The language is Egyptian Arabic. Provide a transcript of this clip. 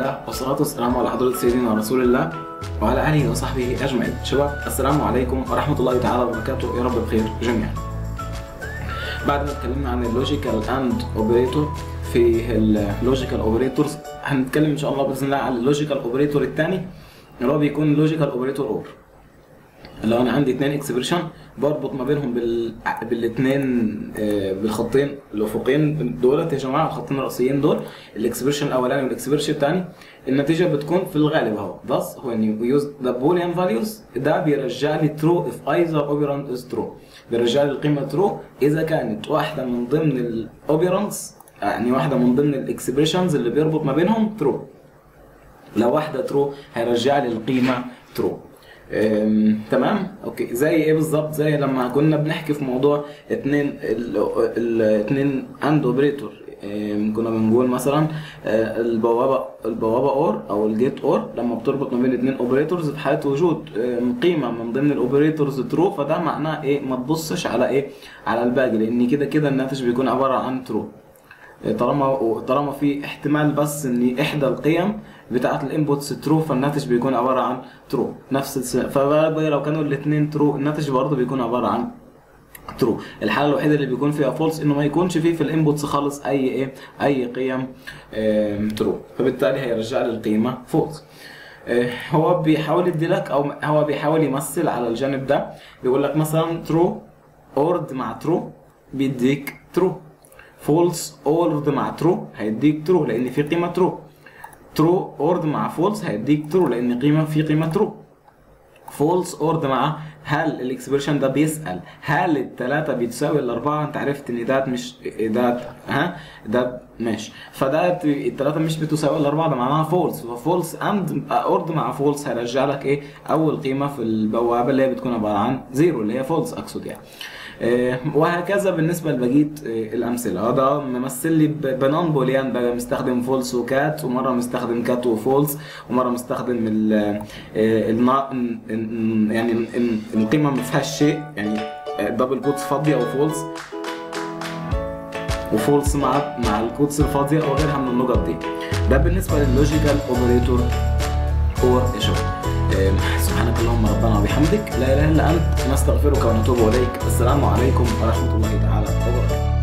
الله والصلاة والسلام على حضرة سيدنا رسول الله وعلى آله وصحبه أجمعين شباب السلام عليكم ورحمة الله تعالى وبركاته يا رب بخير جميعا بعد ما اتكلمنا عن اللوجيكال اند اوبريتور في اللوجيكال اوبريتورز هنتكلم ان شاء الله باذن الله على اللوجيكال اوبريتور الثاني اللي هو بيكون لوجيكال اوبريتور اور لو انا عندي اثنين اكسبريشن بربط ما بينهم بال بالاثنين بالخطين الافقين دولت يا جماعه الخطين الرئيسيين دول الاكسبريشن الاولاني والاكسبريشن الثاني النتيجه بتكون في الغالب اهو thus when you use the boolean values ده بيرجع لي true if either operand is true بيرجع لي القيمه true اذا كانت واحده من ضمن الاوبرانتس يعني واحده من ضمن الاكسبريشنز اللي بيربط ما بينهم true لو واحده true هيرجع لي القيمه true أم، تمام اوكي زي ايه بالظبط زي لما كنا بنحكي في موضوع اتنين الاتنين اند اوبريتور كنا بنقول مثلا آه، البوابه البوابه اور او الجيت اور لما بتربط ما بين اتنين اوبريتورز في حاله وجود آم، قيمه من ضمن الاوبريتورز ترو فده معناه ايه ما تبصش على ايه على الباقي لان كده كده الناتج بيكون عباره عن ترو طالما طالما في احتمال بس ان احدى القيم بتاعت الانبوتس ترو فالناتج بيكون عباره عن ترو نفس الس... فبقى لو كانوا الاثنين ترو الناتج برضه بيكون عباره عن ترو الحاله الوحيده اللي بيكون فيها فولس انه ما يكونش فيه في الانبوتس خالص اي ايه اي قيم ترو فبالتالي هيرجع لي القيمه فولس هو بيحاول يديلك او هو بيحاول يمثل على الجانب ده بيقول لك مثلا ترو اورد مع ترو بيديك ترو فولس اورد مع ترو هيديك ترو لان في قيمه ترو ترو اورد مع فولس هيديك ترو لان قيمه في قيمه ترو فولس اورد مع هل الاكسبريشن ده بيسال هل الثلاثه بتساوي الاربعه انت عرفت ان ده مش ده ها ده ماشي فده الثلاثه مش بتساوي الاربعه ده معناها فولس ففولس اند اورد مع فولس هيرجع لك ايه اول قيمه في البوابه اللي هي بتكون عباره عن زيرو اللي هي فولس اقصد يعني آه، وهكذا بالنسبه لبقيه آه، الامثله هذا ممثل لي ب- بنون بوليان بقى مستخدم فولس وكات ومره مستخدم كات وفولس ومره مستخدم ال آه، النا- ن- ن- يعني ن- ن- القيمه ما فيهاش شيء يعني دبل كوتس فاضيه وفولس وفولس مع مع الكوتس الفاضيه او غيرها من النقط دي ده بالنسبه لللوجيكال اوبريتور اور يا شباب آم، سبحانك اللهم ربنا وبحمدك لا اله الا انت نستغفرك ونتوب اليك السلام عليكم ورحمه الله تعالى وبركاته